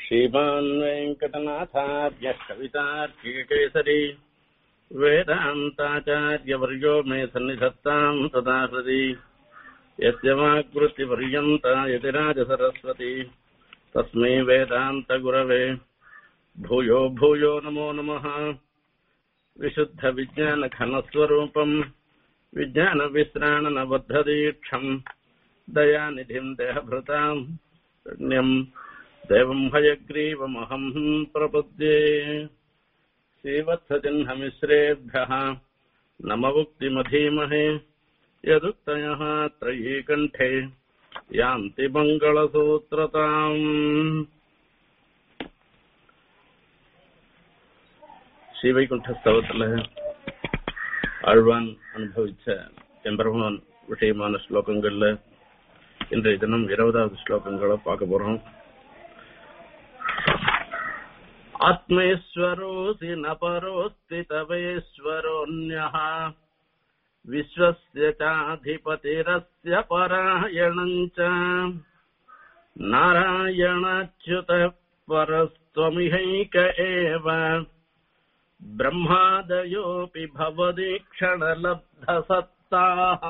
श्रीमान् वेङ्कटनाथार्यः कवितार्किकेसरी वेदान्ताचार्यवर्यो मे सन्निधत्ताम् सदा हृदि यस्य वाक्वृत्तिपर्यन्ता यतिराजसरस्वती तस्मै वेदान्तगुरवे भूयो भूयो नमो नमः विशुद्धविज्ञानघनस्वरूपम् विज्ञानविश्राणनबद्धदीक्षम् दयानिधिम् देहभृताम् पुण्यम् देवम् हयग्रीवमहम् प्रपद्ये श्रीवत्सचिह्नमिश्रेभ्यः नममुक्तिमधीमहे यदुक्तयः त्रयीकण्ठे यान्ति मङ्गलसूत्रताम् ஸ்ரீவைகுண்டஸ்தவத்துல ஆழ்வான் அனுபவிச்ச எம்பெருமான் விஷயமான ஸ்லோகங்கள்ல இன்றைய தினம் இருபதாவது ஸ்லோகங்களை பார்க்க போறோம் ஆத்மேஸ்வரோசி நபரோஸ்தி தவேஸ்வரோன்யः विश्वस्य चाधिपतिरस्य परायणम् च नारायणाच्युतः परस्त्वमिहैक एव ब्रह्मादयोऽपि भवदीक्षणलब्धसत्ताः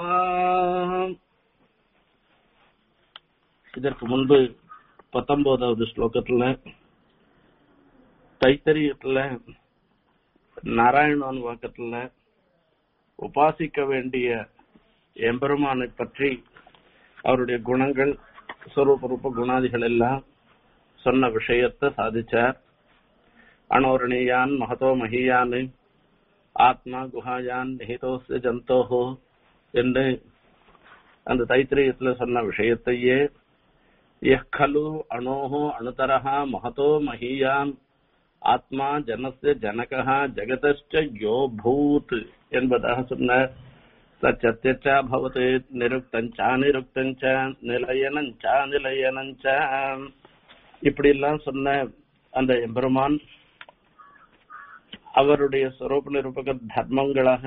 இதற்கு முன்பு பத்தொன்பதாவது ஸ்லோகத்துல தைத்தரியத்துல நாராயணன் வாக்கத்துல உபாசிக்க வேண்டிய எம்பெருமானை பற்றி அவருடைய குணங்கள் ஸ்வரூப ரூப குணாதிகள் எல்லாம் சொன்ன விஷயத்தை சாதிச்சார் அனோரணியான் மகதோ மகியான் ஆத்மா குஹாயான் நிஹிதோஸ்ய ஜந்தோஹோ என்று அந்த தைத்திரியத்துல சொன்ன விஷயத்தையே எஹ்கலு அணோஹோ அணுதரஹா மகதோ மகியான் ஆத்மா ஜனஸ்ய ஜனகா ஜெகதச்ச யோ பூத் என்பதாக சொன்னார் சத்தியச்சா பவத்து நிருக்தஞ்சா நிருக்தஞ்ச நிலையனஞ்சா நிலையனஞ்ச இப்படி எல்லாம் சொன்ன அந்த எம்பெருமான் அவருடைய ஸ்வரூப நிரூபக தர்மங்களாக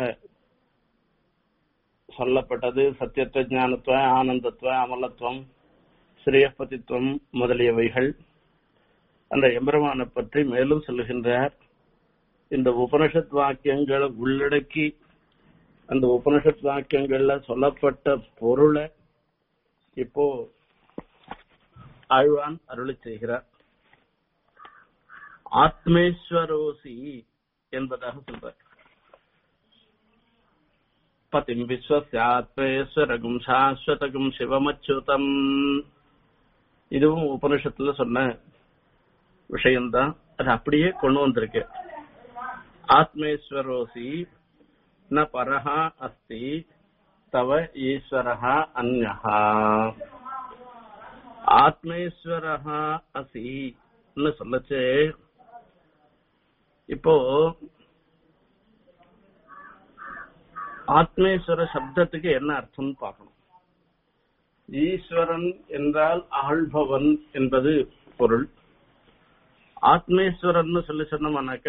சொல்லப்பட்டது சத்தியத்துவ ஞானத்துவ ஆனந்தத்துவ அமலத்துவம் ஸ்ரீயப்பதித்துவம் முதலியவைகள் அந்த எம்பெருமானை பற்றி மேலும் சொல்லுகின்றார் இந்த உபனிஷத் வாக்கியங்களை உள்ளடக்கி அந்த உபனிஷத் வாக்கியங்கள்ல சொல்லப்பட்ட பொருளை இப்போ ஆழ்வான் அருளி செய்கிறார் ஆத்மேஸ்வரோசி என்பதாக சொல்றார் பதிம் விஸ்வசாத்மேஸ்வரகும் சாஸ்வதகும் சிவமச்சுதம் இதுவும் உபனிஷத்துல சொன்ன விஷயம்தான் அது அப்படியே கொண்டு வந்திருக்கு ஆத்மேஸ்வரோசி ந பரஹா அஸ்தி தவ ஈஸ்வரஹா அந்யஹா ஆத்மேஸ்வரஹா அசின்னு சொல்லச்சு இப்போ ஆத்மேஸ்வர சப்தத்துக்கு என்ன அர்த்தம்னு பார்க்கணும் ஈஸ்வரன் என்றால் ஆள்பவன் என்பது பொருள் ஆத்மேஸ்வரன் சொல்லி சொன்னோம்னாக்க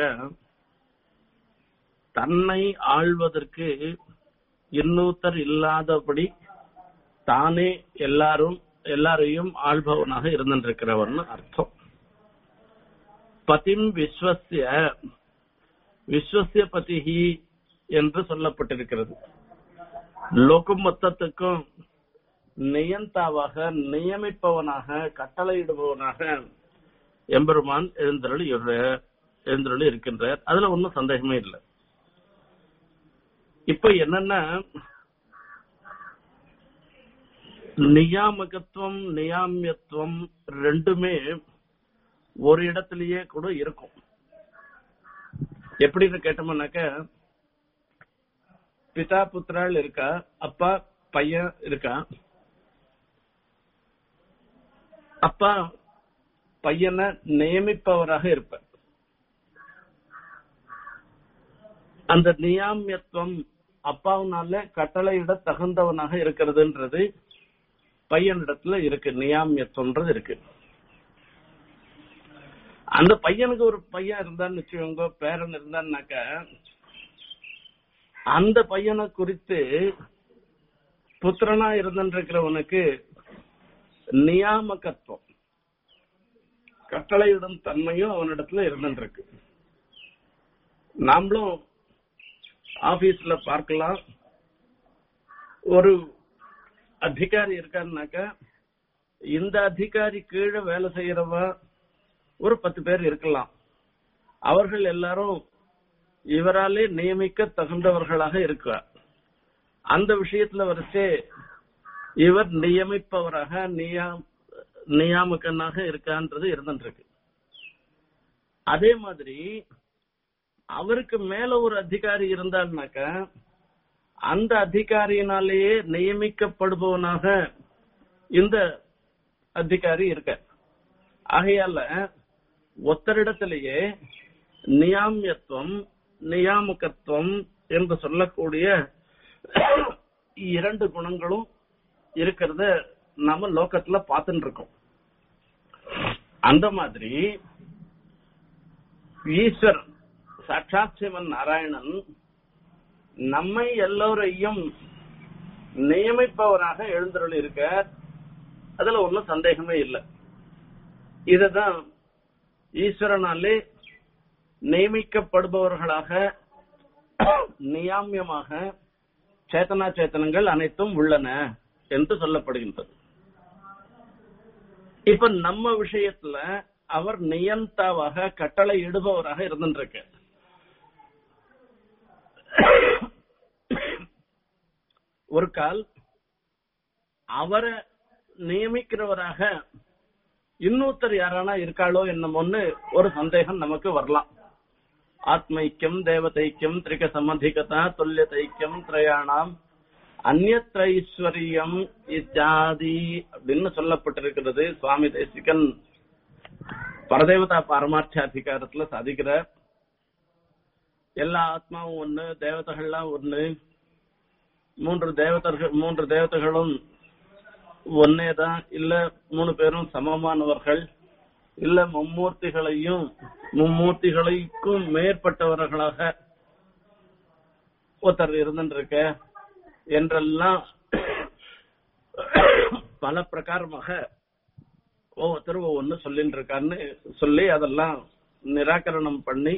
தன்னை ஆள்வதற்கு இன்னொருத்தர் இல்லாதபடி தானே எல்லாரும் எல்லாரையும் ஆள்பவனாக இருந்திருக்கிறவன் அர்த்தம் பதிம் விஸ்வசிய விஸ்வசிய பதிகி என்று சொல்லப்பட்டிருக்கிறது லோகம் மொத்தத்துக்கும் நியந்தாவாக நியமிப்பவனாக கட்டளையிடுபவனாக எம்பெருமான் எழுந்தருள் எழுந்தருள் இருக்கின்றார் அதுல ஒன்றும் சந்தேகமே இல்லை இப்ப என்னன்னா நியாமகத்துவம் நியாமியத்துவம் ரெண்டுமே ஒரு இடத்திலேயே கூட இருக்கும் எப்படின்னு கேட்டோம்னாக்க பிதா புத்திராள் இருக்கா அப்பா பையன் இருக்கா அப்பா பையனை நியமிப்பவராக இருப்பார் அந்த நியாமியத்துவம் அப்பாவுனால கட்டளையிட தகுந்தவனாக இருக்கிறதுன்றது பையனிடத்துல இருக்கு நியாமியத்துவம்ன்றது இருக்கு அந்த பையனுக்கு ஒரு பையன் இருந்தான்னு வச்சுக்கோங்க பேரன் இருந்தான்னாக்க அந்த பையனை குறித்து புத்திரனா இருந்திருக்கிறவனுக்கு நியாமகத்துவம் கட்டளையிடும் தன்மையும் அவனிடத்துல இருந்துருக்கு நாமளும் ஆபீஸ்ல பார்க்கலாம் ஒரு அதிகாரி இருக்காருனாக்கா இந்த அதிகாரி கீழே வேலை செய்யறவ ஒரு பத்து பேர் இருக்கலாம் அவர்கள் எல்லாரும் இவராலே நியமிக்க தகுந்தவர்களாக இருக்கிறார் அந்த விஷயத்துல வரைச்சே இவர் நியமிப்பவராக நியா நியாமகனாக இருக்கான்றது இருந்துருக்கு அதே மாதிரி அவருக்கு மேல ஒரு அதிகாரி இருந்தாருனாக்கா அந்த அதிகாரியினாலேயே நியமிக்கப்படுபவனாக இந்த அதிகாரி இருக்க ஆகையால ஒத்தரிடத்திலேயே நியாமியத்துவம் நியாமகத்துவம் என்று சொல்லக்கூடிய இரண்டு குணங்களும் இருக்கிறத நாம லோக்கத்துல பார்த்துட்டு இருக்கோம் அந்த மாதிரி ஈஸ்வரன் சாட்சாத் சிவன் நாராயணன் நம்மை எல்லோரையும் நியமிப்பவராக எழுந்தருள் இருக்க அதுல ஒன்றும் சந்தேகமே இல்லை இதுதான் ஈஸ்வரனாலே நியமிக்கப்படுபவர்களாக நியாமியமாக சேத்தனா சேத்தனங்கள் அனைத்தும் உள்ளன என்று சொல்லப்படுகின்றது இப்ப நம்ம விஷயத்துல அவர் நியந்தாவாக கட்டளை இடுபவராக இருந்துருக்கு ஒரு கால் அவரை நியமிக்கிறவராக இன்னொருத்தர் யாரானா இருக்காளோ என்னமோன்னு ஒரு சந்தேகம் நமக்கு வரலாம் ஆத்மைக்கியம் தேவதைக்கியம் திரிக சமதிகதா துல்லியதைக்கியம் திரயாணாம் அந்நத்ரைஸ்வரியம் இத்தியாதி அப்படின்னு சொல்லப்பட்டிருக்கிறது சுவாமி தேசிகன் பரதேவதா பாரமார்த்த அதிகாரத்துல சாதிக்கிறார் எல்லா ஆத்மாவும் ஒண்ணு தேவதைகள்லாம் ஒண்ணு மூன்று தேவதர்கள் மூன்று தேவதைகளும் ஒன்னேதான் இல்ல மூணு பேரும் சமமானவர்கள் இல்ல மும்மூர்த்திகளையும் மும்மூர்த்திகளுக்கும் மேற்பட்டவர்களாக ஒருத்தர் இருந்துருக்க என்றெல்லாம் பல பிரகாரமாக ஒவ்வொருத்தரும் ஒவ்வொன்னு சொல்லிட்டு இருக்கான்னு சொல்லி அதெல்லாம் நிராகரணம் பண்ணி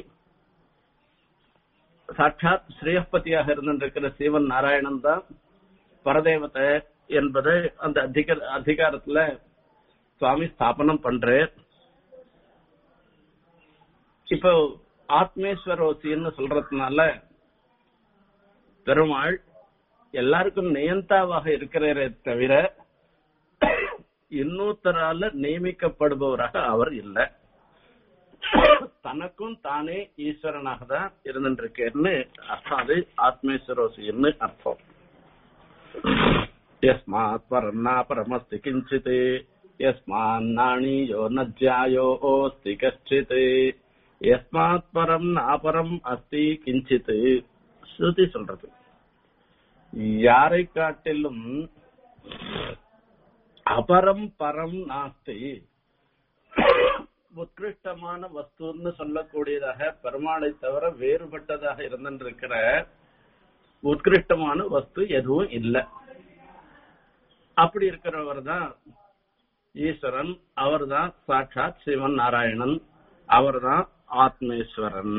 சாட்சாத் ஸ்ரீயப்பதியாக இருந்திருக்கிற சிவன் நாராயணன் தான் பரதேவத்தை என்பதை அந்த அதிக அதிகாரத்துல சுவாமி ஸ்தாபனம் பண்றார் இப்போ ஆத்மேஸ்வரோசின்னு சொல்றதுனால பெருமாள் எல்லாருக்கும் நியந்தாவாக இருக்கிறாரே தவிர இன்னொருத்தரால நியமிக்கப்படுபவராக அவர் இல்லை தனக்கும் தானே ஈஸ்வரனாக தான் இருந்துருக்கேன்னு அர்த்தம் அது ஆத்மேஸ்வரோசின்னு அர்த்தம் यस्मात् परम् नापरमस्ति किञ्चित् यस्मान्नाणीयो न ज्यायोऽस्ति कश्चित् यस्मात् परम् नापரம் அஸ்தி கிஞ்சித் ஸ்ருதி சொல்றது யாரை காட்டிலும் அபரம் பரம் நாஸ்தி உத்கிருஷ்டமான வஸ்துன்னு சொல்லக்கூடியதாக பெருமாளை தவிர வேறுபட்டதாக இருந்திருக்கிற உத்கிருஷ்டமான வஸ்து எதுவும் இல்லை அப்படி இருக்கிறவர் தான் ஈஸ்வரன் அவர் தான் சாட்சாத் சிவன் நாராயணன் அவர் தான் ஆத்மேஸ்வரன்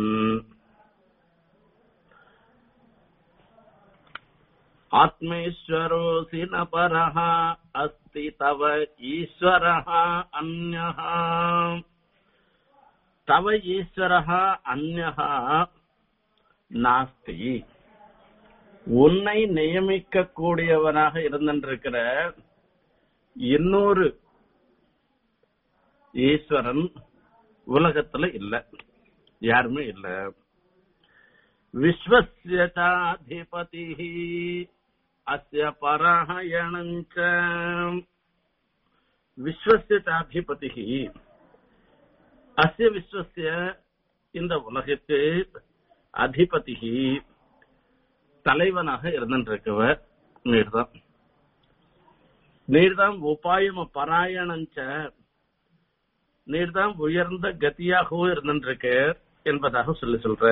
ஆத்மேஸ்வரோசி ந பரஹ அஸ்தி தவ ஈஸ்வரः அந்யः தவ ஈஸ்வரः அந்யः நாஸ்தி உன்னை நியமிக்க கூடியவனாக இருந்திருக்கிற இன்னொரு ஈஸ்வரன் உலகத்துல இல்ல யாருமே இல்ல விஸ்வசியாதிபதி அஸ்ய பராயணஞ்ச விஸ்வசியாதிபதி அஸ்ய விஸ்வசிய இந்த உலகத்து அதிபதி தலைவனாக இருந்திருக்கவர் நீர்தான் நீர்தான் உபாயம பராயணஞ்ச நீர்தான் உயர்ந்த கதியாகவும் இருந்திருக்க என்பதாக சொல்லி சொல்ற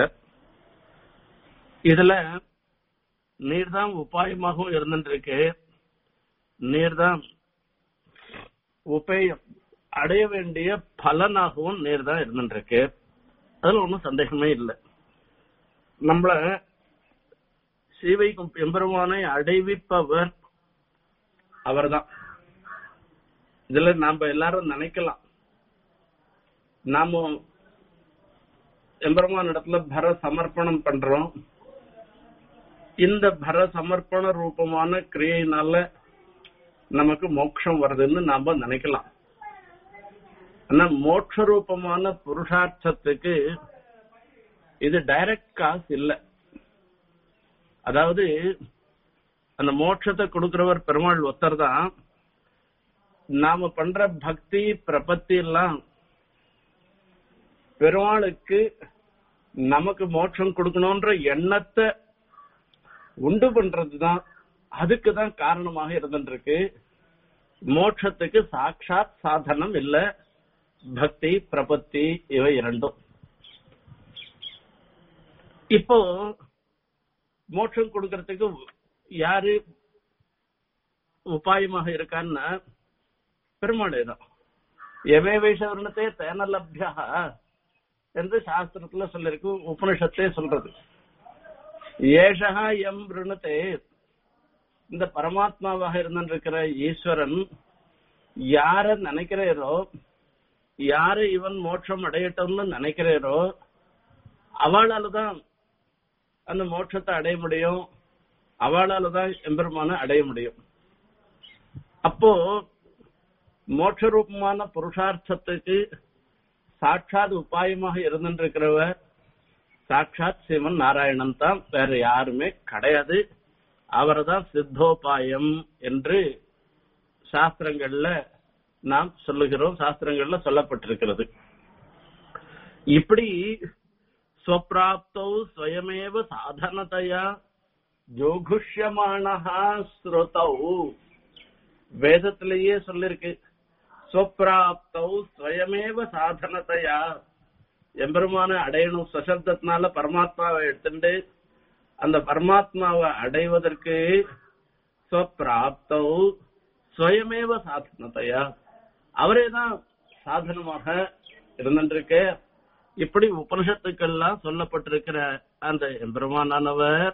இதுல நீர்தான் உபாயமாகவும் இருந்திருக்கு நீர்தான் உபேயம் அடைய வேண்டிய பலனாகவும் நேர் தான் இருந்துருக்கு அதுல ஒன்றும் சந்தேகமே இல்லை நம்மள சீவைக்கும் எம்பெருமானை அடைவிப்பவர் அவர்தான் இதுல நாம எல்லாரும் நினைக்கலாம் நாம எம்பெருமான் இடத்துல பர சமர்ப்பணம் பண்றோம் இந்த பர சமர்ப்பண ரூபமான கிரியையினால நமக்கு மோட்சம் வருதுன்னு நாம நினைக்கலாம் ஆனா மோட்ச ரூபமான புருஷார்த்தத்துக்கு இது டைரக்ட் காசு இல்ல அதாவது அந்த மோட்சத்தை கொடுக்கிறவர் பெருமாள் ஒத்தர் தான் நாம பண்ற பக்தி பிரபத்தி எல்லாம் பெருமாளுக்கு நமக்கு மோட்சம் கொடுக்கணும்ன்ற எண்ணத்தை உண்டு பண்றதுதான் அதுக்கு தான் காரணமாக இருந்துருக்கு மோட்சத்துக்கு சாட்சாத் சாதனம் இல்ல பக்தி பிரபத்தி இவை இரண்டும் இப்போ மோட்சம் கொடுக்கறதுக்கு யாரு உபாயமாக இருக்கான்னா பெருமாளே தான் எவே வைஷவர்ணத்தே தேன லப்யா என்று சாஸ்திரத்துல சொல்லிருக்கு உபனிஷத்தே சொல்றது ஏஷா எம் ருணத்தே இந்த பரமாத்மாவாக இருந்திருக்கிற ஈஸ்வரன் யார நினைக்கிறீரோ யாரு இவன் மோட்சம் அடையட்டும்னு நினைக்கிறீரோ அவளால தான் அந்த மோட்சத்தை அடைய முடியும் அவளால தான் எம்பெருமான அடைய முடியும் அப்போ மோட்ச ரூபமான புருஷார்த்தத்துக்கு சாட்சாத் உபாயமாக இருந்திருக்கிறவர் சாட்சாத் சிவன் நாராயணன் தான் வேற யாருமே கிடையாது அவர்தான் சித்தோபாயம் என்று சாஸ்திரங்கள்ல நாம் சொல்லுகிறோம் சாஸ்திரங்கள்ல சொல்லப்பட்டிருக்கிறது இப்படி ஸ்வப்ராப்தௌ ஸ்வயமேவ சாதனதையா ஜோகுஷ்யமானஹா ஸ்ருதௌ வேதத்திலேயே சொல்லிருக்கு ஸ்வப்ராப்தௌ ஸ்வயமேவ சாதனதையா எம்பெருமான அடையணும் சசப்தத்தினால பரமாத்மாவை எடுத்துட்டு அந்த பரமாத்மாவை அடைவதற்கு ஸ்வப்ராப்தௌ ஸ்வயமேவ சாதனத்தையா அவரே தான் சாதனமாக இருந்திருக்கு இப்படி உபனிஷத்துக்கெல்லாம் சொல்லப்பட்டிருக்கிற அந்த எம்பெருமானானவர்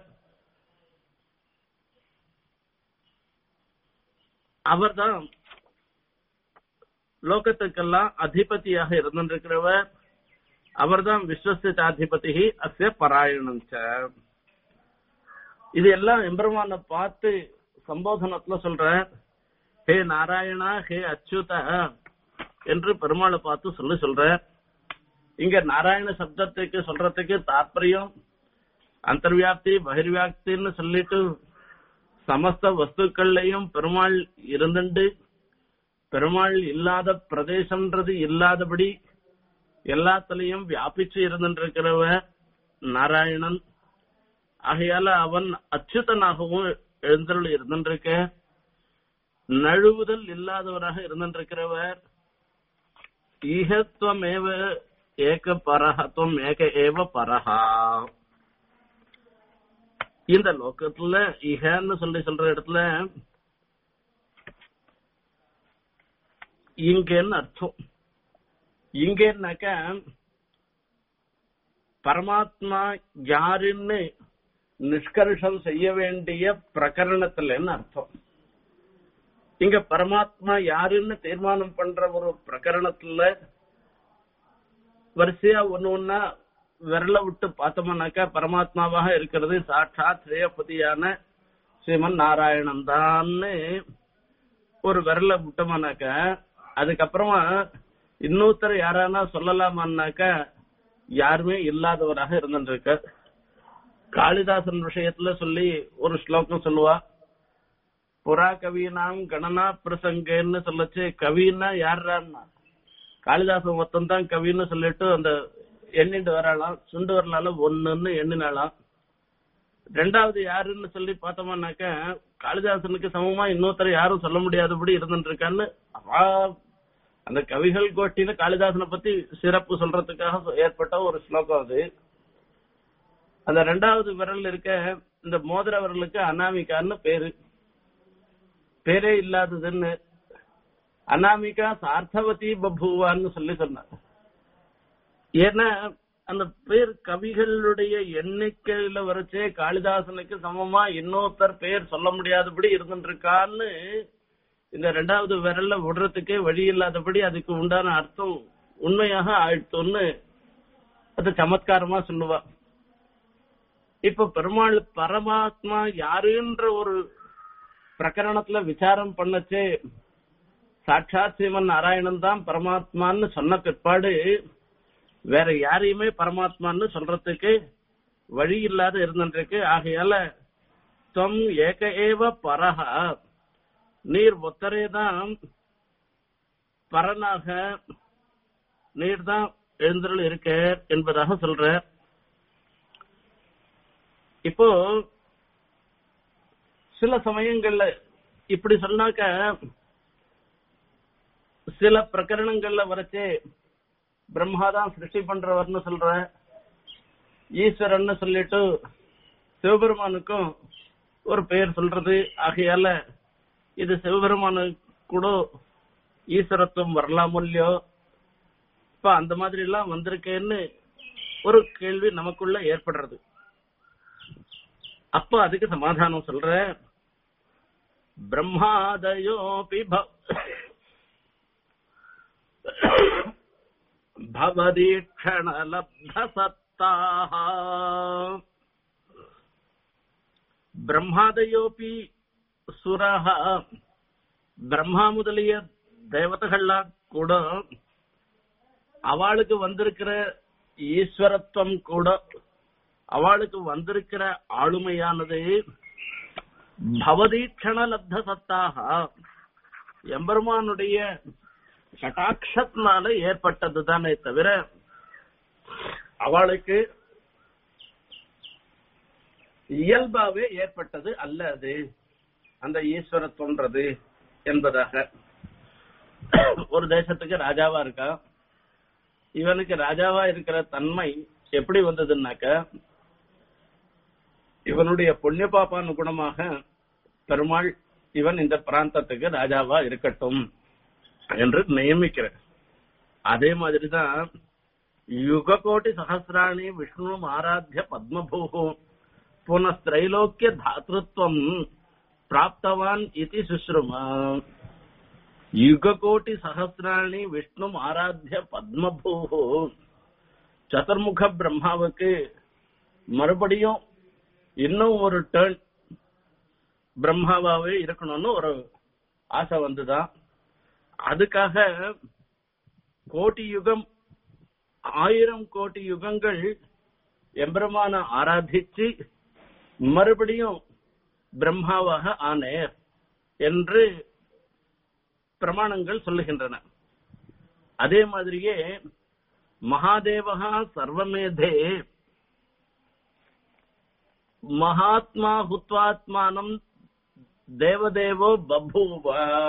அவர்தான் லோகத்துக்கெல்லாம் அதிபதியாக இருந்திருக்கிறவர் அவர்தான் விஸ்வசிதாதிபதி அஸ்ய பராயணம் ச இது எல்லாம் எம்பெருமான பார்த்து சம்போதனத்துல சொல்ற ஹே நாராயணா ஹே அச்சுத என்று பெருமாளை பார்த்து சொல்லி சொல்ற இங்க நாராயண சப்தத்துக்கு சொல்றதுக்கு தாற்பயம் அந்தர்வியாப்தி பகிர்வியாப்தின்னு சொல்லிட்டு சமஸ்த வஸ்துக்கள்லையும் பெருமாள் இருந்துண்டு பெருமாள் இல்லாத பிரதேசம்ன்றது இல்லாதபடி எல்லாத்திலையும் வியாபிச்சு இருந்திருக்கிறவ நாராயணன் ஆகையால அவன் அச்சுதனாகவும் எழுந்தருள் இருந்திருக்க நழுவுதல் இல்லாதவராக இருந்திருக்கிறவர் ஈகத்துவமேவ ஏக பரஹத்துவம் ஏக ஏவ பரஹா இந்த லோகத்துல இகன்னு சொல்லி சொல்ற இடத்துல இங்கன்னு அர்த்தம் இங்கன்னாக்க பரமாத்மா யாருன்னு நிஷ்கர்ஷம் செய்ய வேண்டிய பிரகரணத்துலன்னு அர்த்தம் இங்க பரமாத்மா யாருன்னு தீர்மானம் பண்ற ஒரு பிரகரணத்துல வரிசையா ஒண்ணு ஒன்னா விரல விட்டு பார்த்தோம்னாக்கா பரமாத்மாவாக இருக்கிறது சாட்சாத் ஸ்ரேயபதியான ஸ்ரீமன் நாராயணன் தான்னு ஒரு விரல விட்டோம்னாக்க அதுக்கப்புறமா இன்னொருத்தர் யாரானா சொல்லலாமான்னாக்க யாருமே இல்லாதவராக இருந்துருக்க காளிதாசன் விஷயத்துல சொல்லி ஒரு ஸ்லோகம் சொல்லுவா புறா கவினாம் கணனா பிரசங்கன்னு சொல்லச்சு கவின்னா யாருன்னா காளிதாசன் மொத்தம் தான் கவின்னு சொல்லிட்டு அந்த எண்ணிட்டு வராளாம் சுண்டு வரலால ஒண்ணுன்னு எண்ணினாலாம் ரெண்டாவது யாருன்னு சொல்லி பார்த்தோம்னாக்க காளிதாசனுக்கு சமமா இன்னொருத்தர் யாரும் சொல்ல முடியாதபடி இருந்துட்டு இருக்கான்னு அவா அந்த கவிகள் கோஷ்டியில காளிதாசனை பத்தி சிறப்பு சொல்றதுக்காக ஏற்பட்ட ஒரு ஸ்லோகம் அது அந்த ரெண்டாவது விரல் இருக்க இந்த மோதிர விரலுக்கு அனாமிகான்னு பேரு பேரே இல்லாததுன்னு அனாமிகா சார்த்தவதி பபுவான்னு சொல்லி சொன்னார் ஏன்னா அந்த பேர் கவிகளுடைய எண்ணிக்கையில வரைச்சே காளிதாசனுக்கு சமமா இன்னொருத்தர் பேர் சொல்ல முடியாதபடி இருந்துருக்கான்னு இந்த ரெண்டாவது விரல்ல விடுறதுக்கே வழி இல்லாதபடி அதுக்கு உண்டான அர்த்தம் உண்மையாக ஆயிடுத்தோன்னு அது சமத்காரமா சொல்லுவா இப்ப பெருமாள் பரமாத்மா யாருன்ற ஒரு பிரகரணத்துல விசாரம் பண்ணச்சே சாட்சாத் சிவன் நாராயணன் தான் பரமாத்மான்னு சொன்ன பிற்பாடு வேற யாரையுமே பரமாத்மான்னு சொல்றதுக்கு வழி இல்லாத இருந்துருக்கு ஆகையால தொம் ஏக ஏவ பரஹா நீர் ஒத்தரே தான் பரனாக நீர் தான் எழுந்தருள் இருக்க என்பதாக சொல்ற இப்போ சில சமயங்கள்ல இப்படி சொன்னாக்க சில பிரகரணங்கள்ல வரைச்சே பிரம்மாதான் சிருஷ்டி பண்றவர்னு சொல்ற ஈஸ்வரன் சொல்லிட்டு சிவபெருமானுக்கும் ஒரு பெயர் சொல்றது ஆகையால இது சிவபெருமானு கூட ஈஸ்வரத்துவம் வரலாமோ இல்லையோ இப்ப அந்த மாதிரி எல்லாம் வந்திருக்கேன்னு ஒரு கேள்வி நமக்குள்ள ஏற்படுறது அப்ப அதுக்கு சமாதானம் சொல்ற பிரம்மாதயோபி ப- பவதீக்ஷணலப்தசத்தாः பிரம்மாதயோபி சுரஹ பிரம்மா முதலிய தேவதைகள்லாம் கூட அவளுக்கு வந்திருக்கிற ஈஸ்வரத்துவம் கூட அவளுக்கு வந்திருக்கிற ஆளுமையானது பவதீக்ஷண லப்த சத்தாக எம்பெருமானுடைய கட்டாட்சத்தினால ஏற்பட்டது தானே தவிர அவளுக்கு இயல்பாவே ஏற்பட்டது அல்ல அது அந்த ஈஸ்வரத்துவன்றது என்பதாக ஒரு தேசத்துக்கு ராஜாவா இருக்கா இவனுக்கு ராஜாவா இருக்கிற தன்மை எப்படி வந்ததுன்னாக்க இவனுடைய புண்ணிய பாப்பான் குணமாக பெருமாள் இவன் இந்த பிராந்தத்துக்கு ராஜாவா இருக்கட்டும் என்று நியமிக்கிற அதே மாதிரிதான் யுக கோட்டி சகசிராணி விஷ்ணு ஆராத்திய பத்மபூ புனஸ்திரைலோக்கிய தாத்ருத்வம் பிராப்தவான் இது சுஷ்ருமா யுக கோட்டி சகசிராணி விஷ்ணு ஆராத்திய பத்மபூ சதுர்முக பிரம்மாவுக்கு மறுபடியும் இன்னும் ஒரு டேர்ன் பிரம்மாவாவே இருக்கணும்னு ஒரு ஆசை வந்துதான் அதுக்காக கோட்டி யுகம் ஆயிரம் கோடி யுகங்கள் எம்பெருமான ஆராதிச்சு மறுபடியும் பிரம்மாவாக ஆனேர் என்று பிரமாணங்கள் சொல்லுகின்றன அதே மாதிரியே மகாதேவகா சர்வமேதே மகாத்மா ஹுத்வாத்மானம் தேவதேவோ பபூவ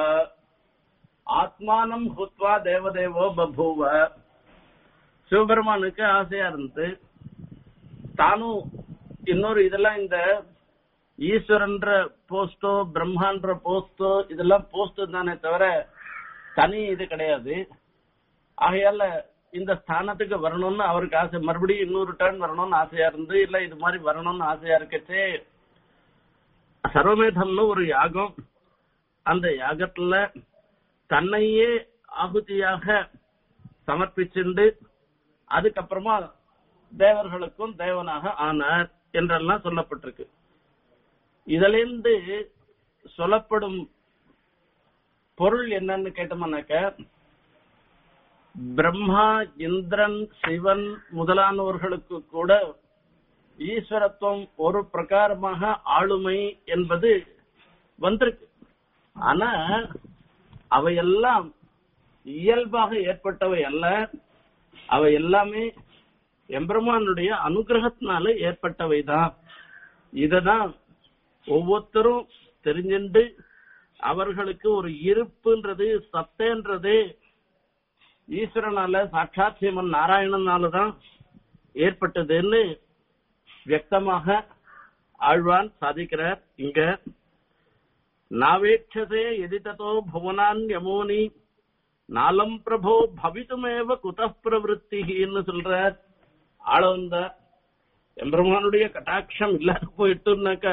ஆத்மானம் ஹுத்வா தேவதேவோ பபூவ சிவபெருமானுக்கு ஆசையா இருந்து தானும் இன்னொரு இதெல்லாம் இந்த ஈஸ்வரன்ற போஸ்டோ பிரம்மான்ற போஸ்டோ இதெல்லாம் போஸ்ட் தானே தவிர தனி இது கிடையாது ஆகையால இந்த ஸ்தானத்துக்கு வரணும்னு அவருக்கு ஆசை மறுபடியும் இன்னொரு டர்ன் வரணும்னு ஆசையா இருந்து இல்ல இது மாதிரி வரணும்னு ஆசையா இருக்கச்சே சர்வமேதம்னு ஒரு யாகம் அந்த யாகத்துல தன்னையே ஆகுதியாக சமர்ப்பிச்சுண்டு அதுக்கப்புறமா தேவர்களுக்கும் தேவனாக ஆனார் என்றெல்லாம் சொல்லப்பட்டிருக்கு இதிலிருந்து சொல்லப்படும் பொருள் என்னன்னு கேட்டோம்னாக்க பிரம்மா இந்திரன் சிவன் முதலானவர்களுக்கு கூட ஈஸ்வரத்துவம் ஒரு பிரகாரமாக ஆளுமை என்பது வந்திருக்கு ஆனா அவையெல்லாம் இயல்பாக ஏற்பட்டவை அல்ல அவை எல்லாமே எம்பெருமானுடைய அனுகிரகத்தினால ஏற்பட்டவைதான் இததான் ஒவ்வொருத்தரும் தெரிஞ்சுண்டு அவர்களுக்கு ஒரு இருப்புன்றது சத்தேன்றது ஈஸ்வரனால சாட்சாத் சிவன் நாராயணனாலதான் ஏற்பட்டதுன்னு வியக்தமாக ஆழ்வான் சாதிக்கிறார் இங்க நாவேட்சதே எதிதோ புவனான் யமோனி நாலம் பிரபோ பவித்துமேவ குத பிரவருத்தின்னு சொல்ற ஆளவந்த எம்பெருமானுடைய கட்டாட்சம் இல்லாத போயிட்டுனாக்க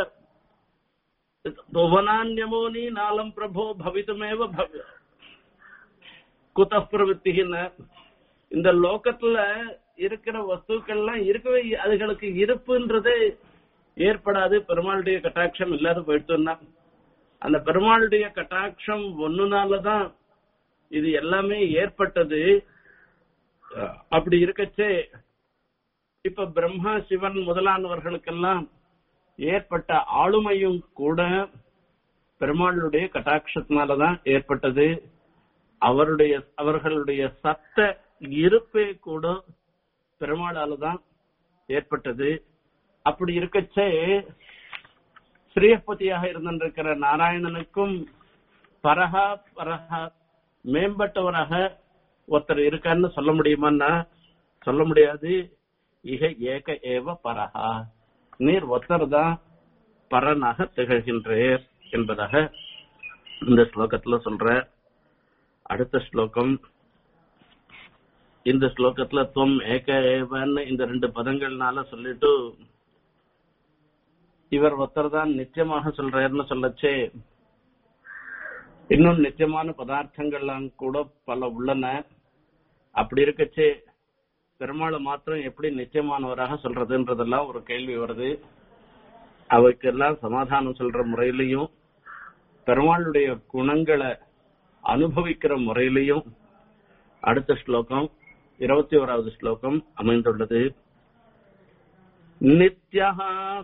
துவனான்யமோனி நாலம் பிரபோ பவித்துமேவ பவி குத பிரவருத்தின்னு இந்த லோகத்துல இருக்கிற வஸ்துக்கள்லாம் இருக்கவே அதுகளுக்கு இருப்புன்றதே ஏற்படாது பெருமாளுடைய கட்டாட்சம் இல்லாத போயிட்டுன்னா அந்த பெருமாளுடைய கட்டாட்சம் ஒண்ணுனாலதான் இது எல்லாமே ஏற்பட்டது அப்படி இருக்கச்சே இப்ப பிரம்மா சிவன் முதலானவர்களுக்கெல்லாம் ஏற்பட்ட ஆளுமையும் கூட பெருமாளுடைய கட்டாட்சத்தினாலதான் ஏற்பட்டது அவருடைய அவர்களுடைய சத்த இருப்பே கூட பெருமாளால தான் ஏற்பட்டது அப்படி இருக்கச்சே ஸ்ரீயப்பதியாக இருந்திருக்கிற நாராயணனுக்கும் பரஹா பரஹா மேம்பட்டவராக ஒருத்தர் இருக்கான்னு சொல்ல முடியுமான்னா சொல்ல முடியாது இக ஏக ஏவ பரஹா நீர் ஒருத்தர் தான் பரனாக திகழ்கின்றேர் என்பதாக இந்த ஸ்லோகத்துல சொல்ற அடுத்த ஸ்லோகம் இந்த ஸ்லோகத்துல துவம் ஏக ஏவன்னு இந்த ரெண்டு பதங்கள்னால சொல்லிட்டு இவர் ஒருத்தர் தான் நிச்சயமாக சொல்றாருன்னு சொல்லச்சே இன்னும் நிச்சயமான பதார்த்தங்கள்லாம் கூட பல உள்ளன அப்படி இருக்கச்சே பெருமாளை மாத்திரம் எப்படி நிச்சயமானவராக சொல்றதுன்றதெல்லாம் ஒரு கேள்வி வருது அவைக்கெல்லாம் சமாதானம் சொல்ற முறையிலையும் பெருமாளுடைய குணங்களை அனுபவிக்கிற முறையிலையும் அடுத்த ஸ்லோகம் இருபத்தி ஓராவது ஸ்லோகம் அமைந்துள்ளது நித்யः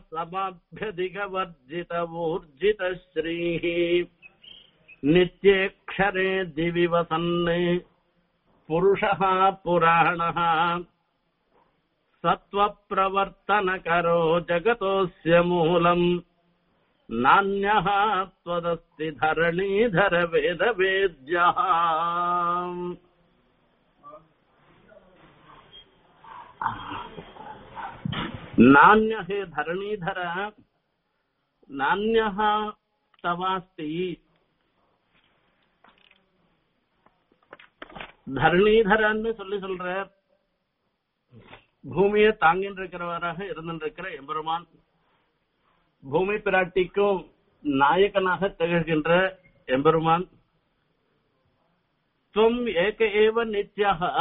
समाभ्यधिकवर्जितवूर्जितश्रीः नित्येक्षरे दिवि वसन् पुरुषः पुराणः सत्त्वप्रवर्तनकरो जगतोऽस्य मूलम् नान्यः त्वदस्ति धरणीधर वेदवेद्यः नान्य हे धरणीधर नान्य तवास्ति தரணிதரன்னு சொல்லி சொல்ற பூமியை தாங்கின்னு இருக்கிறவராக இருந்திருக்கிற எம்பெருமான் பூமி பிராட்டிக்கும் நாயகனாக திகழ்கின்ற எம்பெருமான் துவம் ஏக ஏவ நித்யாக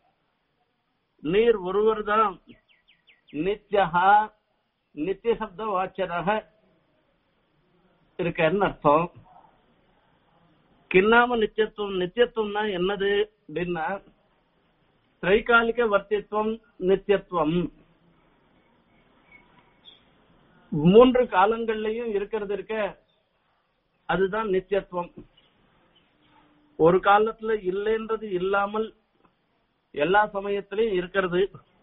நீர் ஒருவர்தான் நித்யஹா நித்திய சப்த வாச்சராக இருக்கன்னு அர்த்தம் கிண்ணாம நித்தியத்துவம் நித்தியத்துவம்னா என்னது அப்படின்னா திரைகாலிக வர்த்தித்துவம் நித்தியத்துவம் மூன்று காலங்கள்லயும் இருக்கிறது இருக்க அதுதான் நித்தியத்துவம் ஒரு காலத்துல இல்லைன்றது இல்லாமல் எல்லா சமயத்திலையும் இருக்கிறது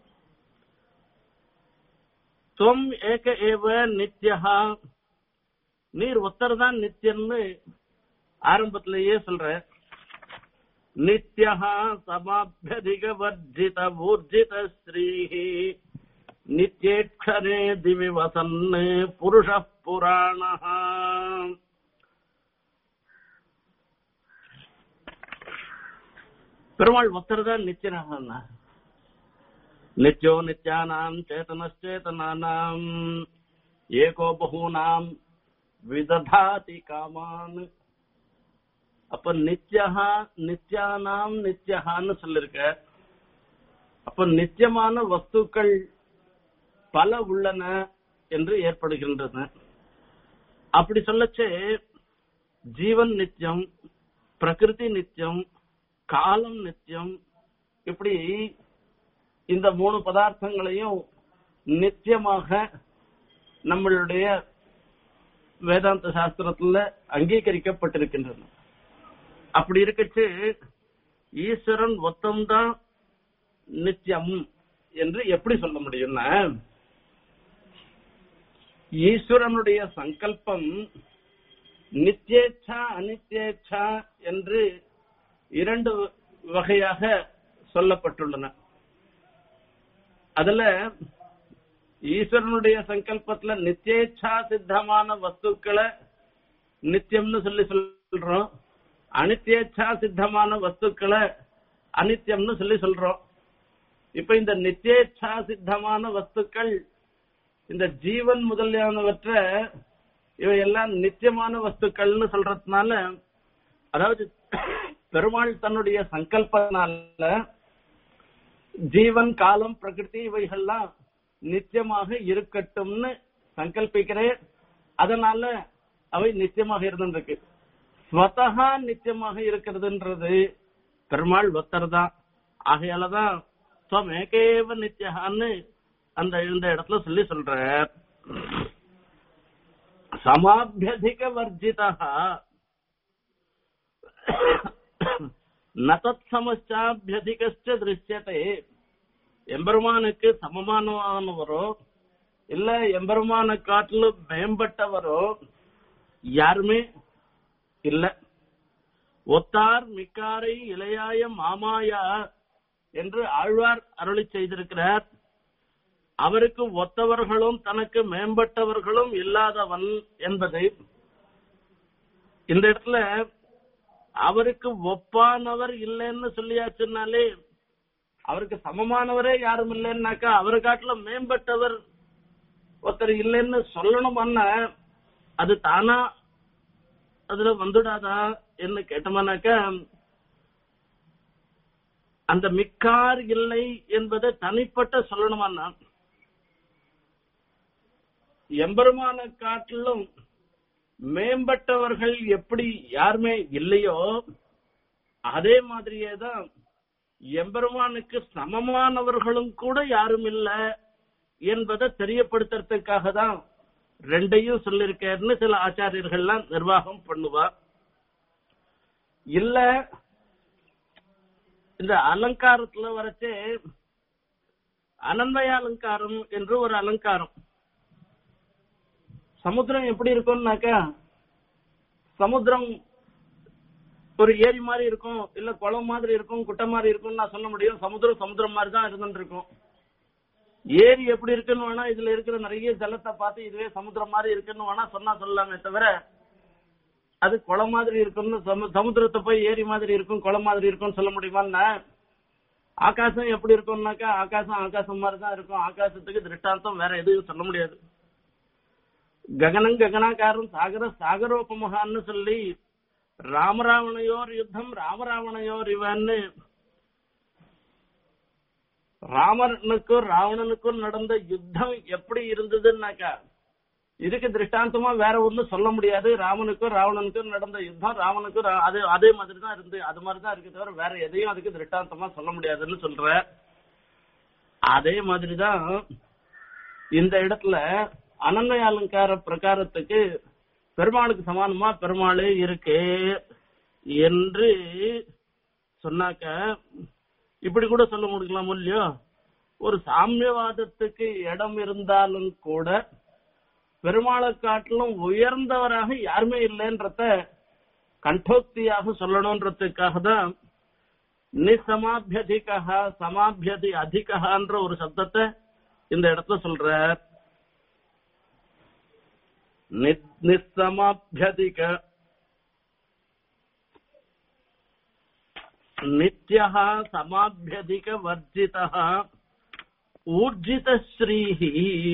துவம் ஏக ஏவ நித்யஹா நீர் ஒத்தர் தான் நித்தியன்னு ஆரம்பத்திலேயே சொல்ற நித்யஹா சமாபியதிக வர்ஜித ஊர்ஜித ஸ்ரீஹி நித்யேக்ஷரே திவி வசன் புருஷ புராண பெருமாள் ஒத்தர் தான் நித்தியனாக நித்யோ நித்யானாம் சேதனச்சேதனானாம் ஏகோ பகூனாம் விததாதி காமான் அப்ப நித்யஹா நித்யானாம் நித்யஹான்னு சொல்லிருக்க அப்ப நித்தியமான வஸ்துக்கள் பல உள்ளன என்று ஏற்படுகின்றன அப்படி சொல்லச்சே ஜீவன் நித்தியம் பிரகிருதி நித்தியம் காலம் நித்தியம் இப்படி இந்த மூணு பதார்த்தங்களையும் நித்தியமாக நம்மளுடைய வேதாந்த சாஸ்திரத்துல அங்கீகரிக்கப்பட்டிருக்கின்றன அப்படி இருக்கச்சு ஈஸ்வரன் ஒத்தம்தான் நித்தியம் என்று எப்படி சொல்ல முடியும்னா ஈஸ்வரனுடைய சங்கல்பம் நித்தியேச்சா அனித்தியேச்சா என்று இரண்டு வகையாக சொல்லப்பட்டுள்ளன அதுல ஈஸ்வரனுடைய சங்கல்பத்துல நித்தியேச்சா சித்தமான வஸ்துக்களை நித்தியம்னு சொல்லி சொல்றோம் அனித்தியேச்சா சித்தமான வஸ்துக்களை அனித்தியம்னு சொல்லி சொல்றோம் இப்ப இந்த நித்தியேச்சா சித்தமான வஸ்துக்கள் இந்த ஜீவன் முதலியானவற்றை இவையெல்லாம் நித்தியமான வஸ்துக்கள்னு சொல்றதுனால அதாவது பெருமாள் தன்னுடைய சங்கல்பனால ஜீவன் காலம் பிரகிருதி இவைகள்லாம் நித்தியமாக இருக்கட்டும்னு சங்கல்பிக்கிறேன் அதனால அவை நித்தியமாக இருந்துருக்கு ஸ்வதகா நித்தியமாக இருக்கிறதுன்றது பெருமாள் ஒத்தர் தான் ஆகையாலதான் துவமேகேவ நித்தியகான்னு அந்த இந்த இடத்துல சொல்லி சொல்ற சமாபியதிக வர்ஜிதா நதத் சமஸ்டாபியதிகச்ச திருஷ்யத்தை எம்பெருமானுக்கு சமமானவரோ இல்ல எம்பெருமான காட்டிலும் மேம்பட்டவரோ யாருமே இல்ல ஒத்தார் மிக்காரை இளையாய மாமாயா என்று ஆழ்வார் அருளி செய்திருக்கிறார் அவருக்கு ஒத்தவர்களும் தனக்கு மேம்பட்டவர்களும் இல்லாதவன் என்பதை இந்த இடத்துல அவருக்கு ஒப்பானவர் இல்லைன்னு சொல்லியாச்சுனாலே அவருக்கு சமமானவரே யாரும் இல்லைன்னாக்கா அவரை காட்டிலும் மேம்பட்டவர் ஒருத்தர் இல்லைன்னு சொல்லணும்னா அது தானா அதுல வந்துடாதா என்று கேட்டோம்னாக்கா அந்த மிக்கார் இல்லை என்பதை தனிப்பட்ட சொல்லணுமான்னா எம்பெருமான காட்டிலும் மேம்பட்டவர்கள் எப்படி யாருமே இல்லையோ அதே மாதிரியே தான் எம்பெருமானுக்கு சமமானவர்களும் கூட யாரும் இல்ல என்பதை தெரியப்படுத்துறதுக்காக தான் ரெண்டையும் சொல்லிருக்கேன்னு சில ஆச்சாரியர்கள்லாம் நிர்வாகம் பண்ணுவா இல்ல இந்த அலங்காரத்துல வரைச்சே அனன்மய அலங்காரம் என்று ஒரு அலங்காரம் சமுத்திரம் எப்படி இருக்கும்னாக்கா சமுத்திரம் ஒரு ஏரி மாதிரி இருக்கும் இல்ல குளம் மாதிரி இருக்கும் குட்டை மாதிரி இருக்கும்னு நான் சொல்ல முடியும் சமுத்திரம் சமுத்திரம் மாதிரி தான் இருந்துட்டு இருக்கும் ஏரி எப்படி இருக்குன்னு வேணா இதுல இருக்கிற நிறைய ஜலத்தை பார்த்து இதுவே சமுத்திரம் மாதிரி இருக்குன்னு வேணா சொன்னா சொல்லலாமே தவிர அது குளம் மாதிரி இருக்கும்னு சமு- சமுத்திரத்தை போய் ஏரி மாதிரி இருக்கும் குளம் மாதிரி இருக்கும்னு சொல்ல முடியுமான்னா ஆகாசம் எப்படி இருக்கும்னாக்கா ஆகாசம் ஆகாசம் மாதிரி தான் இருக்கும் ஆகாசத்துக்கு திருஷ்டாந்தம் வேற எதுவும் சொல்ல முடியாது ககனம் ககனாக்காரம் சாகர சாகரோபமகான்னு சொல்லி ராமராவணையோர் யுத்தம் ராமராவணையோர் இவன்னு ராமனுக்கும் ராவணனுக்கும் நடந்த யுத்தம் எப்படி இருந்ததுன்னாக்கா இதுக்கு திருஷ்டாந்தமா வேற ஒண்ணும் சொல்ல முடியாது ராமனுக்கும் ராவணனுக்கும் நடந்த யுத்தம் ராவனுக்கும் ரா- அது அதே மாதிரி தான் இருந்து அது மாதிரி தான் இருக்கு தவிர வேற எதையும் அதுக்கு திருஷ்டாந்தமா சொல்ல முடியாதுன்னு சொல்ற அதே மாதிரிதான் இந்த இடத்துல அனன்மய அலங்கார பிரகாரத்துக்கு பெருமாளுக்கு சமானமா பெருமாளே இருக்கு என்று சொன்னாக்க இப்படி கூட சொல்ல முடியலாம் இல்லையோ ஒரு சாமியவாதத்துக்கு இடம் இருந்தாலும் கூட பெருமாளை காட்டிலும் உயர்ந்தவராக யாருமே இல்லைன்றத கண்டோக்தியாக சொல்லணும்ன்றதுக்காக தான் நிசமாபியதிகா சமாபியதி அதிகன்ற ஒரு சப்தத்தை இந்த இடத்துல சொல்றார் நி- நிசமாபியதிக நித்யः சமாபியதிக வர்ஜிதः ஊர்ஜித ஸ்ரீஹி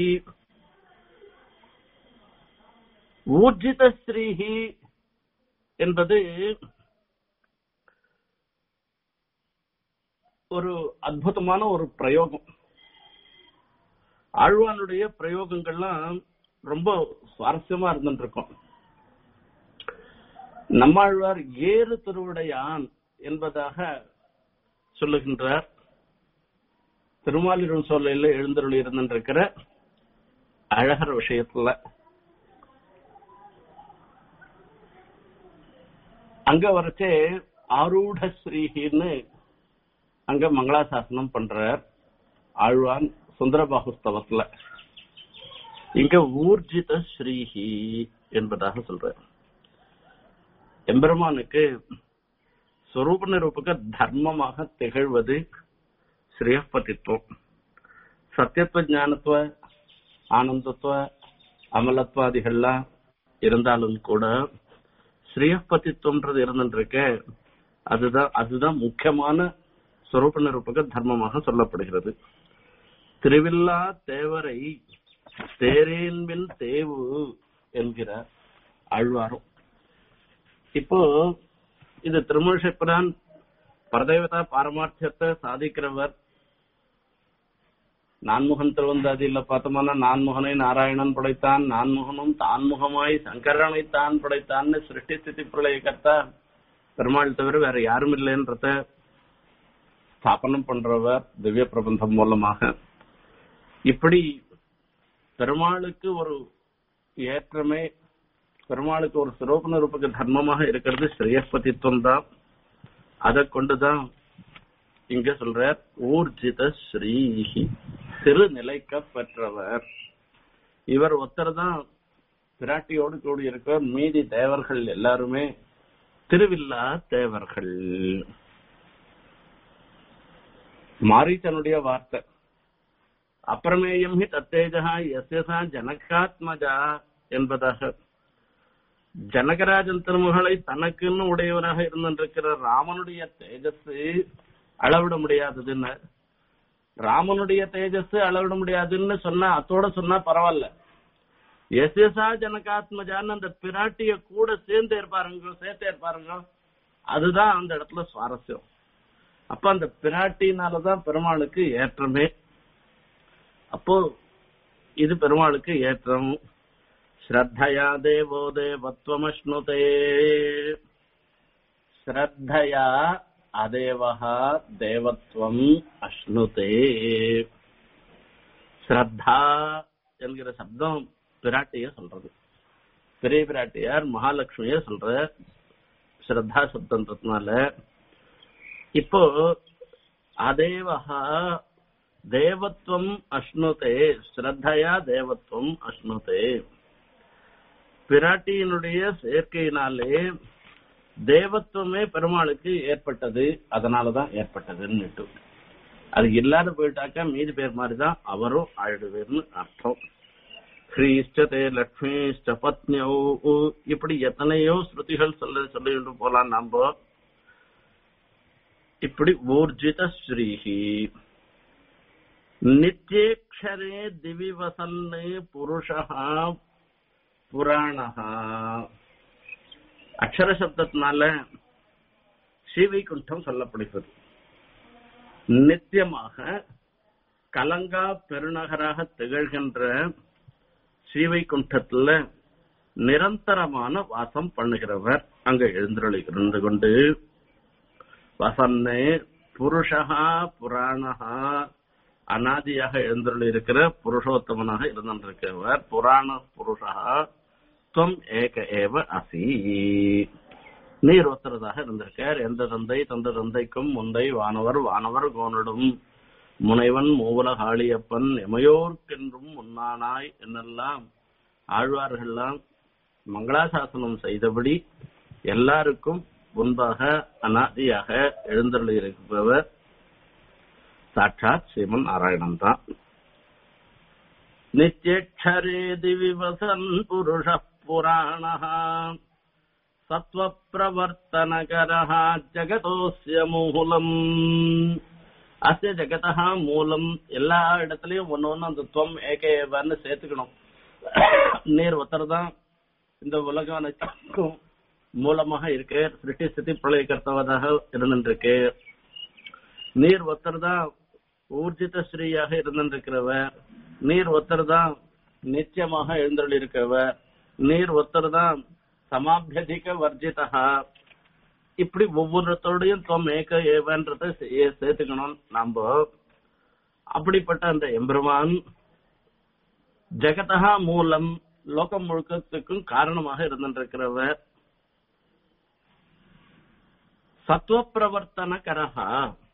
ஊர்ஜித ஸ்ரீஹி என்பது ஒரு அற்புதமான ஒரு பிரயோகம் ஆழ்வானுடைய பிரயோகங்கள்லாம் ரொம்ப சுவாரஸ்யமா இருந்துட்டு இருக்கும் நம்மாழ்வார் ஏறு திருவுடையான் என்பதாக சொல்லுகின்றார் திருமாலிரும் சோலையில எழுந்தருளி இருந்திருக்கிற அழகர் விஷயத்துல அங்க வரைச்சே ஆரூட ஸ்ரீஹின்னு அங்க மங்களாசாசனம் பண்றார் ஆழ்வான் சுந்தரபாகுஸ்தவத்துல இங்க ஊர்ஜித ஸ்ரீஹி என்பதாக சொல்றார் எம்பெருமானுக்கு சொரூப நிரூபக தர்மமாக திகழ்வது ஸ்ரீயப்பதித்துவம் சத்தியத்துவ ஞானத்துவ ஆனந்தத்துவ அமலத்வாதிகள்லாம் இருந்தாலும் கூட ஸ்ரீயப்பதித்துவம்ன்றது இருந்துருக்கு அதுதான் அதுதான் முக்கியமான சொரூப நிரூபக தர்மமாக சொல்லப்படுகிறது திருவில்லா தேவரை தேரேன்பின் தேவு என்கிறார் ஆழ்வாரும் இப்போ இது திருமூஷப்பிரான் பரதேவதா பாரமார்த்தியத்தை சாதிக்கிறவர் நான்முகன் திருவந்தாதியில பார்த்தோம்னா நான்முகனை நாராயணன் படைத்தான் நான்முகனும் தான்முகமாய் சங்கரனை தான் படைத்தான்னு சிருஷ்டி ஸ்திதி பிரளய கர்த்தா பெருமாள் தவிர வேற யாரும் இல்லைன்றத ஸ்தாபனம் பண்றவர் திவ்ய பிரபந்தம் மூலமாக இப்படி பெருமாளுக்கு ஒரு ஏற்றமே பெருமாளுக்கு ஒரு சிரோப நிரூபக தர்மமாக இருக்கிறது ஸ்ரேயஸ்பதித்துவம் தான் அதை கொண்டுதான் இங்க சொல்றார் ஊர்ஜித ஸ்ரீஹி திருநிலைக்க பெற்றவர் இவர் ஒருத்தர் தான் பிராட்டியோடு கூடி இருக்க மீதி தேவர்கள் எல்லாருமே திருவில்லா தேவர்கள் மாரீச்சனுடைய வார்த்தை அப்பிரமேயம் ஹி தத்தேஜா எஸ்யசா ஜனகாத்மஜா என்பதாக ஜனகராஜன் திருமகளை தனக்குன்னு உடையவராக இருந்திருக்கிற ராமனுடைய தேஜஸ் அளவிட முடியாததுன்னு ராமனுடைய தேஜஸ் அளவிட முடியாதுன்னு சொன்னா அத்தோட சொன்னா பரவாயில்ல எஸ்எஸ்ஆ ஜனகாத்மஜான்னு அந்த பிராட்டிய கூட சேர்ந்து இருப்பாருங்க சேர்த்தே இருப்பாருங்க அதுதான் அந்த இடத்துல சுவாரஸ்யம் அப்ப அந்த பிராட்டினாலதான் பெருமாளுக்கு ஏற்றமே அப்போ இது பெருமாளுக்கு ஏற்றம் ஸ்ரத்தையா தேவோ தேவத்வமஷ்ணுதே ஸ்ரத்தையா அதேவஹா தேவத்வம் அஷ்ணுதே ஸ்ரத்தா என்கிற சப்தம் பிராட்டிய சொல்றது பெரிய பிராட்டியார் மகாலட்சுமிய சொல்ற ஸ்ரத்தா சப்தன்றதுனால இப்போ அதேவஹா தேவத்வம் அஷ்ணுதே ஸ்ரத்தையா தேவத்வம் அஷ்ணுதே பிராட்டியினுடைய சேர்க்கையினாலே தேவத்துவமே பெருமாளுக்கு ஏற்பட்டது அதனாலதான் ஏற்பட்டதுன்னு அது இல்லாத போயிட்டாக்கா மீதி பேர் மாதிரிதான் அவரும் ஆயிடுவேர்னு அர்த்தம் ஸ்ரீஷ்டதே லக்ஷ்மிஷ்ட பத்னியோ இப்படி எத்தனையோ ஸ்ருதிகள் சொல்ல சொல்லிட்டு போலாம் நாம இப்படி ஊர்ஜித ஸ்ரீஹி நித்யேக்ஷரே திவி வசன்னு புருஷா புராணா அக்ஷர சப்தத்தினால ஸ்ரீவைகுண்டம் சொல்லப்படுகிறது நித்தியமாக கலங்கா பெருநகராக திகழ்கின்ற ஸ்ரீவைகுண்டத்துல நிரந்தரமான வாசம் பண்ணுகிறவர் அங்க எழுந்தருளி இருந்து கொண்டு வசன்னு புருஷா புராணா அனாதியாக எழுந்தருளி இருக்கிற புருஷோத்தமனாக இருந்திருக்கிறவர் புராண புருஷா துவம் ஏக ஏவ அசி நீர் ஒத்துறதாக இருந்திருக்கார் எந்த தந்தை தந்த தந்தைக்கும் முந்தை வானவர் வானவர் கோனிடும் முனைவன் மூவலகாளியப்பன் எமையோர்க்கென்றும் முன்னானாய் என்னெல்லாம் ஆழ்வார்கள்லாம் மங்களாசாசனம் செய்தபடி எல்லாருக்கும் முன்பாக அனாதியாக எழுந்தருளி இருப்பவர் சாட்சாத் ஸ்ரீமன் நாராயணன் தான் நித்யக்ஷரே திவிவசன் புருஷ புராண சத்வப்பிரவர்த்தனகர ஜகதோஸ்ய மூலம் அஸ்ய ஜகதா மூலம் எல்லா இடத்துலயும் ஒன்னு ஒன்னு அந்த துவம் ஏகேவன்னு சேர்த்துக்கணும் நீர் ஒருத்தர் தான் இந்த உலகம் அனைத்துக்கும் மூலமாக இருக்கு சிருஷ்டி ஸ்திதி பிரளய கர்த்தவதாக இருந்துருக்கு நீர் ஒருத்தர் தான் ஊர்ஜித ஸ்ரீயாக இருந்திருக்கிறவர் நீர் ஒருத்தர் தான் நிச்சயமாக எழுந்தருள் இருக்கிறவர் நீர் ஒருத்தர் தான் சமாபியதிக வர்ஜிதா இப்படி ஒவ்வொருத்தோடையும் துவம் ஏக ஏவன்றத சே- சேர்த்துக்கணும் நாம அப்படிப்பட்ட அந்த எம்பெருமான் ஜெகதா மூலம் லோகம் முழுக்கத்துக்கும் காரணமாக இருந்திருக்கிறவர் சத்துவப்பிரவர்த்தனகரகா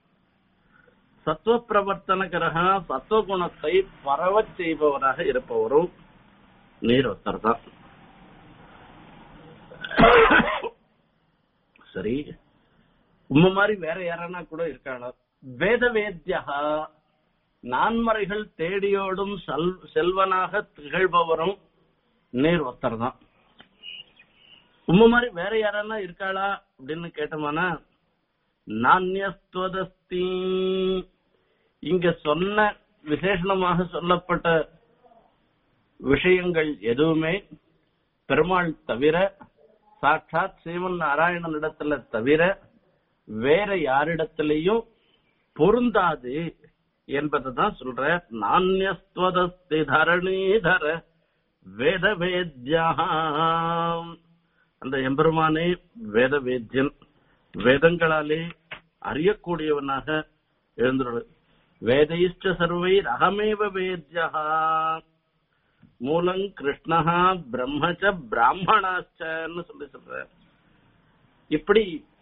சத்துவப்பிரவர்த்தனகரகா சத்துவகுணத்தை பரவச் செய்பவராக இருப்பவரும் நீர் ஒருத்தர் தான் சரி உம்ம மாதிரி வேற யாரனா கூட இருக்காளா வேத வேத்யா நான்மறைகள் தேடியோடும் செல்- செல்வனாக திகழ்பவரும் நீர் ஒருத்தர் தான் உம்ம மாதிரி வேற யாரெல்லாம் இருக்காளா அப்படின்னு கேட்டோமானா நானியஸ்துவதஸ்தி இங்க சொன்ன விசேஷணமாக சொல்லப்பட்ட விஷயங்கள் எதுவுமே பெருமாள் தவிர சாட்சாத் ஸ்ரீமன் நாராயணனிடத்துல தவிர வேற யாரிடத்திலையும் பொருந்தாது என்பதுதான் சொல்ற நானியஸ்துவதஸ்தி தரணீதர வேத வேத்யாம் அந்த எம்பெருமானே வேத வேத்யன் வேதங்களாலே அறியக்கூடியவனாக எழுந்துள்ளது வேதைஷ்ட சர்வை அகமேவ வேத்யா மூலம் கிருஷ்ணஹா பிரம்மச்ச பிராமணாச்சன்னு சொல்லி சொல்ற இப்படி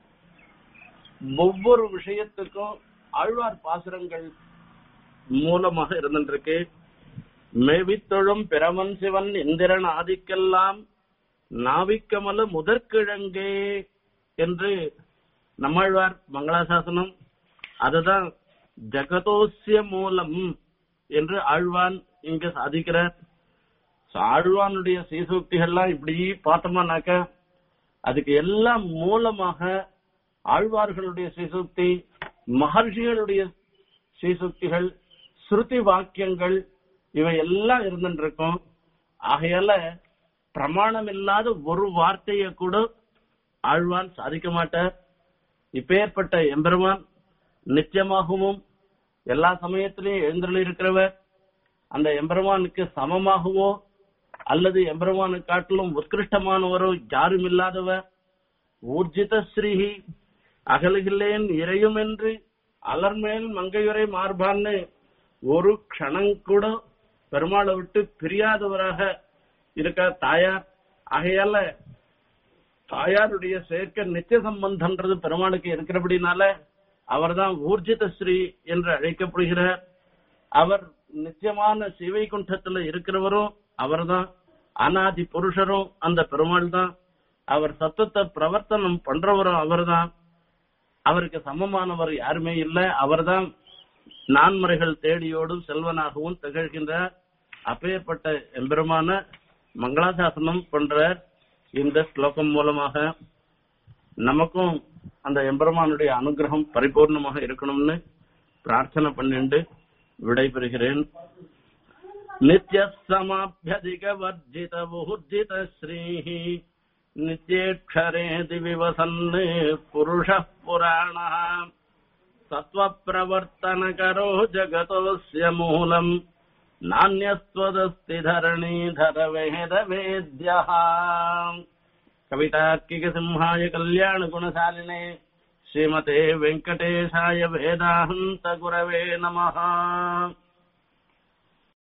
ஒவ்வொரு விஷயத்துக்கும் ஆழ்வார் பாசுரங்கள் மூலமாக இருந்துருக்கு மேவித்தொழும் பிரமன் சிவன் இந்திரன் ஆதிக்கெல்லாம் நாவிக்கமல முதற்கிழங்கே என்று நம்மாழ்வார் மங்களாசாசனம் அதுதான் ஜகதோசிய மூலம் என்று ஆழ்வான் இங்க சாதிக்கிறார் So, ஆழ்வானுடைய சீசூக்திகள்லாம் இப்படி பார்த்தோம்னாக்க அதுக்கு எல்லாம் மூலமாக ஆழ்வார்களுடைய சீசூக்தி மகர்ஷிகளுடைய சீசூக்திகள் ஸ்ருதி வாக்கியங்கள் இவை எல்லாம் இருந்துட்டு இருக்கும் ஆகையால பிரமாணம் இல்லாத ஒரு வார்த்தையை கூட ஆழ்வான் சாதிக்க மாட்டார் இப்பேற்பட்ட எம்பெருமான் நித்தியமாகவும் எல்லா சமயத்திலையும் எழுந்தருளி இருக்கிறவர் அந்த எம்பெருமானுக்கு சமமாகவோ அல்லது எம்பெருமானு காட்டிலும் உத்கிருஷ்டமானவரோ யாரும் இல்லாதவர் ஊர்ஜித ஸ்ரீஹி அகலுகில்லேன் இறையும் என்று அலர்மேல் மங்கையுரை மார்பான்னு ஒரு க்ஷணம் கூட பெருமாளை விட்டு பிரியாதவராக இருக்க தாயார் ஆகையால தாயாருடைய சேர்க்க நித்திய சம்பந்தம்ன்றது பெருமாளுக்கு இருக்கிறபடினால அவர்தான் ஊர்ஜித ஸ்ரீ என்று அழைக்கப்படுகிறார் அவர் நித்தியமான சிவைகுண்டத்துல இருக்கிறவரும் அவர்தான் அனாதி புருஷரும் அந்த பெருமாள் தான் அவர் சத்தத்தை பிரவர்த்தனம் பண்றவரும் அவர்தான் அவருக்கு சமமானவர் யாருமே இல்ல அவர்தான் நான்முறைகள் தேடியோடும் செல்வனாகவும் திகழ்கின்றார் அப்பேற்பட்ட எம்பெருமான மங்களாசாசனம் பண்றார் இந்த ஸ்லோகம் மூலமாக நமக்கும் அந்த எம்பெருமானுடைய அனுகிரகம் பரிபூர்ணமாக இருக்கணும்னு பிரார்த்தனை பண்ணிண்டு விடைபெறுகிறேன் நித்ய சமாபியதிக வர்ஜித ஊர்ஜித ஸ்ரீஹி நித்யேக்ஷரே திவிவசன் புருஷ புராண சத்வப்பிரவர்த்தனகரோ ஜகதோஸ்ய மூலம் நானியஸ்வதஸ்தி தரணீதர வேத வேத்யः கவிதார்க்கிக சிம்ஹாய கல்யாண குணசாலினே ஸ்ரீமதே வெங்கடேஷாய வேதாந்த குரவே நமः